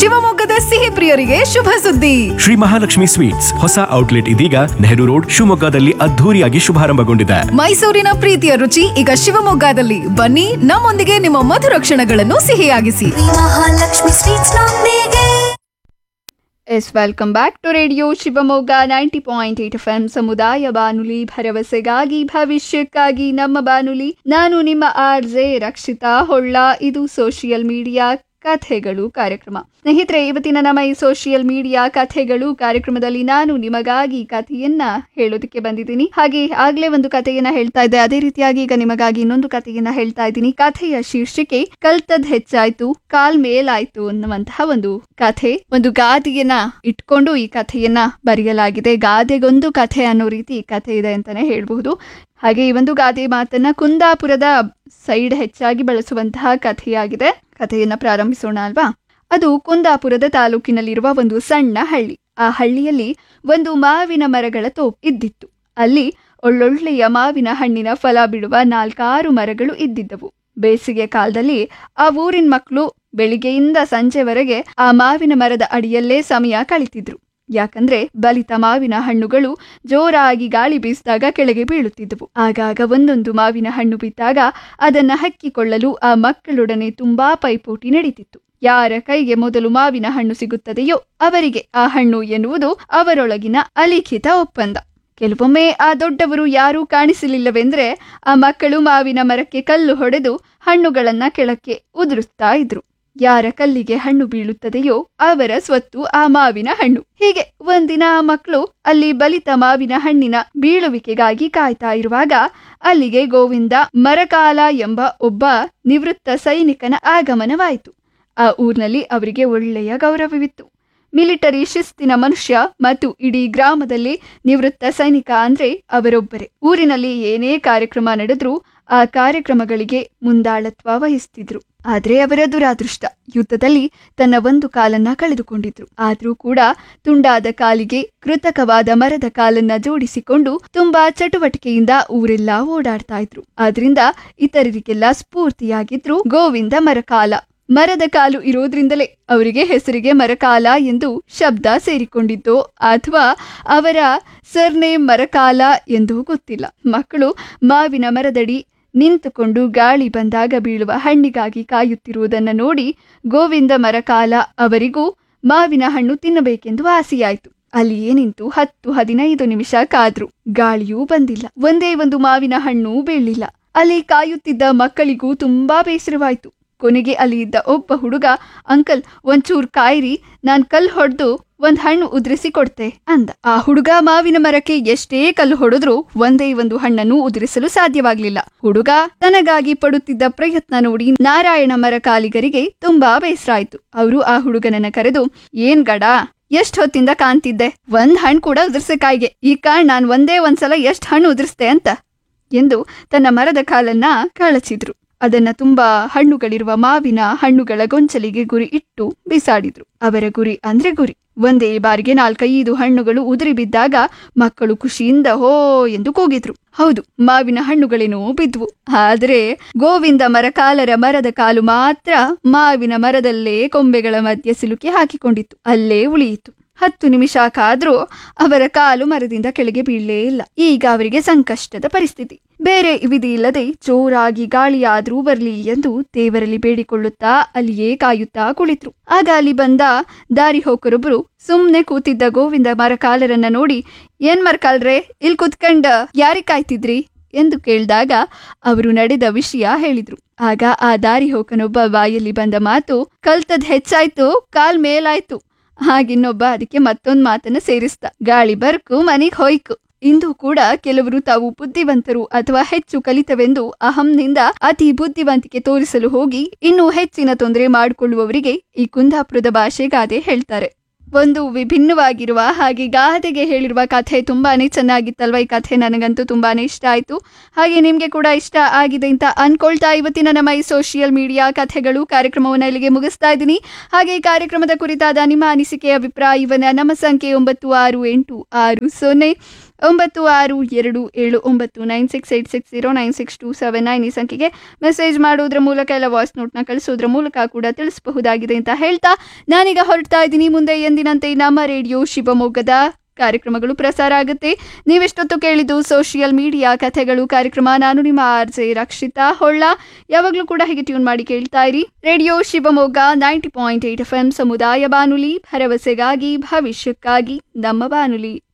ಶಿವಮೊಗ್ಗದ ಸಿಹಿ ಪ್ರಿಯರಿಗೆ ಶುಭ ಸುದ್ದಿ ಶ್ರೀ ಮಹಾಲಕ್ಷ್ಮಿ ಸ್ವೀಟ್ಸ್ ಹೊಸ ಔಟ್ಲೆಟ್ ಇದೀಗ ನೆಹರು ರೋಡ್ ಶಿವಮೊಗ್ಗದಲ್ಲಿ ಅದ್ಧೂರಿಯಾಗಿ ಶುಭಾರಂಭಗೊಂಡಿದೆ ಮೈಸೂರಿನ ಪ್ರೀತಿಯ ರುಚಿ ಈಗ ಶಿವಮೊಗ್ಗದಲ್ಲಿ ಬನ್ನಿ ನಮ್ಮೊಂದಿಗೆ ನಿಮ್ಮ ಮಧುರ ಕ್ಷಣಗಳನ್ನು ಸಿಹಿಯಾಗಿಸಿ ಮಹಾಲಕ್ಷ್ಮಿ ಸ್ವೀಟ್ಸ್ ನೊಂದಿಗೆ yes welcome back to radio Shivamogga ninety point eight F M ಸಮುದಾಯ ಬಾನುಲಿ ಭರವಸೆಗಾಗಿ ಭವಿಷ್ಯಕ್ಕಾಗಿ ನಮ್ಮ ಬಾನುಲಿ ನಾನು ನಿಮ್ಮ ಆರ್ ಜೆ ರಕ್ಷಿತಾ ಹೊಳ್ಳ ಇದು ಸೋಷಿಯಲ್ ಮೀಡಿಯಾ ಕಥೆಗಳು ಕಾರ್ಯಕ್ರಮ ಸ್ನೇಹಿತರೆ ಇವತ್ತಿನ ನಮ್ಮ ಈ ಸೋಷಿಯಲ್ ಮೀಡಿಯಾ ಕಥೆಗಳು ಕಾರ್ಯಕ್ರಮದಲ್ಲಿ ನಾನು ನಿಮಗಾಗಿ ಕಥೆಯನ್ನ ಹೇಳೋದಕ್ಕೆ ಬಂದಿದ್ದೀನಿ ಹಾಗೆ ಆಗ್ಲೇ ಒಂದು ಕಥೆಯನ್ನ ಹೇಳ್ತಾ ಇದ್ದೆ ಅದೇ ರೀತಿಯಾಗಿ ಈಗ ನಿಮಗಾಗಿ ಇನ್ನೊಂದು ಕಥೆಯನ್ನ ಹೇಳ್ತಾ ಇದ್ದೀನಿ ಕಥೆಯ ಶೀರ್ಷಿಕೆ ಕಲ್ತದ್ ಹೆಚ್ಚಾಯ್ತು ಕಾಲ್ ಮೇಲಾಯ್ತು ಅನ್ನುವಂತಹ ಒಂದು ಕಥೆ ಒಂದು ಗಾದೆಯನ್ನ ಇಟ್ಕೊಂಡು ಈ ಕಥೆಯನ್ನ ಬರೆಯಲಾಗಿದೆ ಗಾದೆಗೊಂದು ಕಥೆ ಅನ್ನೋ ರೀತಿ ಈ ಕಥೆ ಇದೆ ಅಂತಾನೆ ಹೇಳ್ಬಹುದು ಹಾಗೆ ಈ ಒಂದು ಗಾದೆ ಮಾತನ್ನ ಕುಂದಾಪುರದ ಸೈಡ್ ಹೆಚ್ಚಾಗಿ ಬಳಸುವಂತಹ ಕಥೆಯಾಗಿದೆ ಕಥೆಯನ್ನ ಪ್ರಾರಂಭಿಸೋಣ ಅಲ್ವಾ ಅದು ಕುಂದಾಪುರದ ತಾಲೂಕಿನಲ್ಲಿರುವ ಒಂದು ಸಣ್ಣ ಹಳ್ಳಿ ಆ ಹಳ್ಳಿಯಲ್ಲಿ ಒಂದು ಮಾವಿನ ಮರಗಳ ತೋಪ್ ಇದ್ದಿತ್ತು ಅಲ್ಲಿ ಒಳ್ಳೊಳ್ಳೆಯ ಮಾವಿನ ಹಣ್ಣಿನ ಫಲ ಬಿಡುವ ನಾಲ್ಕಾರು ಮರಗಳು ಇದ್ದಿದ್ದವು ಬೇಸಿಗೆ ಕಾಲದಲ್ಲಿ ಆ ಊರಿನ ಮಕ್ಕಳು ಬೆಳಿಗ್ಗೆಯಿಂದ ಸಂಜೆವರೆಗೆ ಆ ಮಾವಿನ ಮರದ ಅಡಿಯಲ್ಲೇ ಸಮಯ ಕಳಿತಿದ್ರು ಯಾಕಂದ್ರೆ ಬಲಿತ ಮಾವಿನ ಹಣ್ಣುಗಳು ಜೋರಾಗಿ ಗಾಳಿ ಬೀಸಿದಾಗ ಕೆಳಗೆ ಬೀಳುತ್ತಿದ್ದವು ಆಗಾಗ ಒಂದೊಂದು ಮಾವಿನ ಹಣ್ಣು ಬಿದ್ದಾಗ ಅದನ್ನ ಹಕ್ಕಿಕೊಳ್ಳಲು ಆ ಮಕ್ಕಳೊಡನೆ ತುಂಬಾ ಪೈಪೋಟಿ ನಡೀತಿತ್ತು ಯಾರ ಕೈಗೆ ಮೊದಲು ಮಾವಿನ ಹಣ್ಣು ಸಿಗುತ್ತದೆಯೋ ಅವರಿಗೆ ಆ ಹಣ್ಣು ಎನ್ನುವುದು ಅವರೊಳಗಿನ ಅಲಿಖಿತ ಒಪ್ಪಂದ ಕೆಲವೊಮ್ಮೆ ಆ ದೊಡ್ಡವರು ಯಾರೂ ಕಾಣಿಸಲಿಲ್ಲವೆಂದ್ರೆ ಆ ಮಕ್ಕಳು ಮಾವಿನ ಮರಕ್ಕೆ ಕಲ್ಲು ಹೊಡೆದು ಹಣ್ಣುಗಳನ್ನ ಕೆಳಕ್ಕೆ ಉದುರಿಸ್ತಾ ಇದ್ರು ಯಾರ ಕಲ್ಲಿಗೆ ಹಣ್ಣು ಬೀಳುತ್ತದೆಯೋ ಅವರ ಸ್ವತ್ತು ಆ ಮಾವಿನ ಹಣ್ಣು ಹೀಗೆ ಒಂದಿನ ಆ ಮಕ್ಕಳು ಅಲ್ಲಿ ಬಲಿತ ಮಾವಿನ ಹಣ್ಣಿನ ಬೀಳುವಿಕೆಗಾಗಿ ಕಾಯ್ತಾ ಇರುವಾಗ ಅಲ್ಲಿಗೆ ಗೋವಿಂದ ಮರಕಾಲ ಎಂಬ ಒಬ್ಬ ನಿವೃತ್ತ ಸೈನಿಕನ ಆಗಮನವಾಯಿತು ಆ ಊರಿನಲ್ಲಿ ಅವರಿಗೆ ಒಳ್ಳೆಯ ಗೌರವವಿತ್ತು ಮಿಲಿಟರಿ ಶಿಸ್ತಿನ ಮನುಷ್ಯ ಮತ್ತು ಇಡೀ ಗ್ರಾಮದಲ್ಲಿ ನಿವೃತ್ತ ಸೈನಿಕ ಅಂದ್ರೆ ಅವರೊಬ್ಬರೇ ಊರಿನಲ್ಲಿ ಏನೇ ಕಾರ್ಯಕ್ರಮ ನಡೆದ್ರೂ ಆ ಕಾರ್ಯಕ್ರಮಗಳಿಗೆ ಮುಂದಾಳತ್ವ ವಹಿಸ್ತಿದ್ರು ಆದ್ರೆ ಅವರ ದುರಾದೃಷ್ಟ ಯುದ್ಧದಲ್ಲಿ ತನ್ನ ಒಂದು ಕಾಲನ್ನ ಕಳೆದುಕೊಂಡಿದ್ರು ಆದ್ರೂ ಕೂಡ ತುಂಡಾದ ಕಾಲಿಗೆ ಕೃತಕವಾದ ಮರದ ಕಾಲನ್ನ ಜೋಡಿಸಿಕೊಂಡು ತುಂಬಾ ಚಟುವಟಿಕೆಯಿಂದ ಊರೆಲ್ಲ ಓಡಾಡ್ತಾ ಇದ್ರು ಆದ್ರಿಂದ ಇತರರಿಗೆಲ್ಲ ಸ್ಫೂರ್ತಿಯಾಗಿದ್ರು ಗೋವಿಂದ ಮರಕಾಲ ಮರದ ಕಾಲು ಇರೋದ್ರಿಂದಲೇ ಅವರಿಗೆ ಹೆಸರಿಗೆ ಮರಕಾಲ ಎಂದು ಶಬ್ದ ಸೇರಿಕೊಂಡಿದ್ದೋ ಅಥವಾ ಅವರ ಸರ್ನೇಮ್ ಮರಕಾಲ ಎಂದು ಗೊತ್ತಿಲ್ಲ ಮಕ್ಕಳು ಮಾವಿನ ಮರದಡಿ ನಿಂತುಕೊಂಡು ಗಾಳಿ ಬಂದಾಗ ಬೀಳುವ ಹಣ್ಣಿಗಾಗಿ ಕಾಯುತ್ತಿರುವುದನ್ನು ನೋಡಿ ಗೋವಿಂದ ಮರಕಾಲ ಅವರಿಗೂ ಮಾವಿನ ಹಣ್ಣು ತಿನ್ನಬೇಕೆಂದು ಆಸೆಯಾಯಿತು ಅಲ್ಲಿಯೇ ನಿಂತು ಹತ್ತು ಹದಿನೈದು ನಿಮಿಷ ಕಾದ್ರು ಗಾಳಿಯೂ ಬಂದಿಲ್ಲ ಒಂದೇ ಒಂದು ಮಾವಿನ ಹಣ್ಣು ಬೀಳಿಲ್ಲ ಅಲ್ಲಿ ಕಾಯುತ್ತಿದ್ದ ಮಕ್ಕಳಿಗೂ ತುಂಬಾ ಬೇಸರವಾಯಿತು ಕೊನೆಗೆ ಅಲ್ಲಿ ಇದ್ದ ಒಬ್ಬ ಹುಡುಗ ಅಂಕಲ್ ಒಂಚೂರ್ ಕಾಯಿರಿ ನಾನ್ ಕಲ್ ಹೊಡೆದು ಒಂದ್ ಹಣ್ಣು ಉದುರಿಸಿ ಕೊಡ್ತೆ ಅಂದ ಆ ಹುಡುಗ ಮಾವಿನ ಮರಕ್ಕೆ ಎಷ್ಟೇ ಕಲ್ಲು ಹೊಡೆದ್ರೂ ಒಂದೇ ಒಂದು ಹಣ್ಣನ್ನು ಉದುರಿಸಲು ಸಾಧ್ಯವಾಗ್ಲಿಲ್ಲ ಹುಡುಗ ತನಗಾಗಿ ಪಡುತ್ತಿದ್ದ ಪ್ರಯತ್ನ ನೋಡಿ ನಾರಾಯಣ ಮರ ಕಾಲಿಗರಿಗೆ ತುಂಬಾ ಬೇಸರ ಆಯ್ತು ಅವರು ಆ ಹುಡುಗನನ್ನ ಕರೆದು ಏನ್ ಗಡ ಎಷ್ಟ್ ಹೊತ್ತಿಂದ ಕಾಣ್ತಿದ್ದೆ ಒಂದ್ ಹಣ್ಣು ಕೂಡ ಉದುರ್ಸಕ್ಕಾಯ್ಗೆ ಈ ಕಾಳ್ ನಾನ್ ಒಂದೇ ಒಂದ್ಸಲ ಎಷ್ಟ್ ಹಣ್ಣು ಉದುರಿಸ್ದೆ ಅಂತ ಎಂದು ತನ್ನ ಮರದ ಕಾಲನ್ನ ಕಳಚಿದ್ರು ಅದನ್ನ ತುಂಬಾ ಹಣ್ಣುಗಳಿರುವ ಮಾವಿನ ಹಣ್ಣುಗಳ ಗೊಂಚಲಿಗೆ ಗುರಿ ಇಟ್ಟು ಬಿಸಾಡಿದ್ರು ಅವರ ಗುರಿ ಅಂದ್ರೆ ಗುರಿ ಒಂದೇ ಬಾರಿಗೆ ನಾಲ್ಕೈದು ಹಣ್ಣುಗಳು ಉದುರಿ ಬಿದ್ದಾಗ ಮಕ್ಕಳು ಖುಷಿಯಿಂದ ಹೋ ಎಂದು ಕೂಗಿದ್ರು ಹೌದು ಮಾವಿನ ಹಣ್ಣುಗಳೇನೋ ಬಿದ್ವು ಆದ್ರೆ ಗೋವಿಂದ ಮರಕಾಲರ ಮರದ ಕಾಲು ಮಾತ್ರ ಮಾವಿನ ಮರದಲ್ಲೇ ಕೊಂಬೆಗಳ ಮಧ್ಯೆ ಸಿಲುಕಿ ಹಾಕಿಕೊಂಡಿತ್ತು ಅಲ್ಲೇ ಉಳಿಯಿತು ಹತ್ತು ನಿಮಿಷ ಕಾದ್ರೂ ಅವರ ಕಾಲು ಮರದಿಂದ ಕೆಳಗೆ ಬೀಳಲೇ ಇಲ್ಲ ಈಗ ಅವರಿಗೆ ಸಂಕಷ್ಟದ ಪರಿಸ್ಥಿತಿ ಬೇರೆ ವಿಧಿ ಇಲ್ಲದೆ ಜೋರಾಗಿ ಗಾಳಿಯಾದ್ರೂ ಬರ್ಲಿ ಎಂದು ದೇವರಲ್ಲಿ ಬೇಡಿಕೊಳ್ಳುತ್ತಾ ಅಲ್ಲಿಯೇ ಕಾಯುತ್ತಾ ಕುಳಿತರು ಆಗ ಅಲ್ಲಿ ಬಂದ ದಾರಿ ಹೋಕರೊಬ್ರು ಸುಮ್ನೆ ಕೂತಿದ್ದ ಗೋವಿಂದ ಮರಕಾಲರನ್ನ ನೋಡಿ ಏನ್ ಮರಕಾಲ್ರೆ ಇಲ್ ಕುತ್ಕಂಡ ಯಾರಿಗ್ ಕಾಯ್ತಿದ್ರಿ ಎಂದು ಕೇಳಿದಾಗ ಅವರು ನಡೆದ ವಿಷಯ ಹೇಳಿದ್ರು ಆಗ ಆ ದಾರಿ ಹೋಕನೊಬ್ಬ ಬಾಯಲ್ಲಿ ಬಂದ ಮಾತು ಕಲ್ತದ್ ಹೆಚ್ಚಾಯ್ತು ಕಾಲ್ ಮೇಲಾಯ್ತು ಹಾಗಿನ್ನೊಬ್ಬ ಅದಕ್ಕೆ ಮತ್ತೊಂದ್ ಮಾತನ್ನ ಸೇರಿಸ್ತ ಗಾಳಿ ಬರ್ಕು ಮನಿಗ್ ಹೋಯ್ಕು ಇಂದು ಕೂಡ ಕೆಲವರು ತಾವು ಬುದ್ಧಿವಂತರು ಅಥವಾ ಹೆಚ್ಚು ಕಲಿತವೆಂದು ಅಹಂನಿಂದ ಅತಿ ಬುದ್ಧಿವಂತಿಕೆ ತೋರಿಸಲು ಹೋಗಿ ಇನ್ನೂ ಹೆಚ್ಚಿನ ತೊಂದರೆ ಮಾಡಿಕೊಳ್ಳುವವರಿಗೆ ಈ ಕುಂದಾಪುರದ ಭಾಷೆ ಗಾದೆ ಹೇಳ್ತಾರೆ ಒಂದು ವಿಭಿನ್ನವಾಗಿರುವ ಹಾಗೆ ಗಾದೆಗೆ ಹೇಳಿರುವ ಕಥೆ ತುಂಬಾನೇ ಚೆನ್ನಾಗಿತ್ತಲ್ವ ಈ ಕಥೆ ನನಗಂತೂ ತುಂಬಾನೇ ಇಷ್ಟ ಆಯ್ತು ಹಾಗೆ ನಿಮ್ಗೆ ಕೂಡ ಇಷ್ಟ ಆಗಿದೆ ಅಂತ ಅನ್ಕೊಳ್ತಾ ಇವತ್ತಿನ ನಮ್ಮ ಈ ಸೋಷಿಯಲ್ ಮೀಡಿಯಾ ಕಥೆಗಳು ಕಾರ್ಯಕ್ರಮವನ್ನು ಇಲ್ಲಿಗೆ ಮುಗಿಸ್ತಾ ಇದ್ದೀನಿ ಹಾಗೆ ಈ ಕಾರ್ಯಕ್ರಮದ ಕುರಿತಾದ ನಿಮ್ಮ ಅನಿಸಿಕೆ ಅಭಿಪ್ರಾಯವನ್ನ ನಮ್ಮ ಸಂಖ್ಯೆ ಒಂಬತ್ತು ಆರು ಎಂಟು ಆರು ಸೊನ್ನೆ ಒಂಬತ್ತು ಆರು ಎರಡು ಏಳು ಒಂಬತ್ತು nine six eight six zero nine six two seven nine ಈ ಸಂಖ್ಯೆಗೆ ಮೆಸೇಜ್ ಮಾಡೋದ್ರ ಮೂಲಕ ಎಲ್ಲ ವಾಯ್ಸ್ ನೋಟ್ನ ಕಳಿಸೋದ್ರ ಮೂಲಕ ಕೂಡ ತಿಳಿಸಬಹುದಾಗಿದೆ ಅಂತ ಹೇಳ್ತಾ ನಾನೀಗ ಹೊರಡ್ತಾ ಇದ್ದೀನಿ ಮುಂದೆ ಎಂದಿನಂತೆ ನಮ್ಮ ರೇಡಿಯೋ ಶಿವಮೊಗ್ಗದ ಕಾರ್ಯಕ್ರಮಗಳು ಪ್ರಸಾರ ಆಗುತ್ತೆ ನೀವೆಷ್ಟೊತ್ತು ಕೇಳಿದ್ದು ಸೋಷಿಯಲ್ ಮೀಡಿಯಾ ಕಥೆಗಳು ಕಾರ್ಯಕ್ರಮ ನಾನು ನಿಮ್ಮ ಆರ್ ಜೆ ರಕ್ಷಿತಾ ಹೊಳ್ಳ ಯಾವಾಗಲೂ ಕೂಡ ಹೀಗೆ ಟ್ಯೂನ್ ಮಾಡಿ ಕೇಳ್ತಾ ಇರಿ radio Shivamogga ninety point eight F M ಸಮುದಾಯ ಬಾನುಲಿ ಭರವಸೆಗಾಗಿ ಭವಿಷ್ಯಕ್ಕಾಗಿ ನಮ್ಮ ಬಾನುಲಿ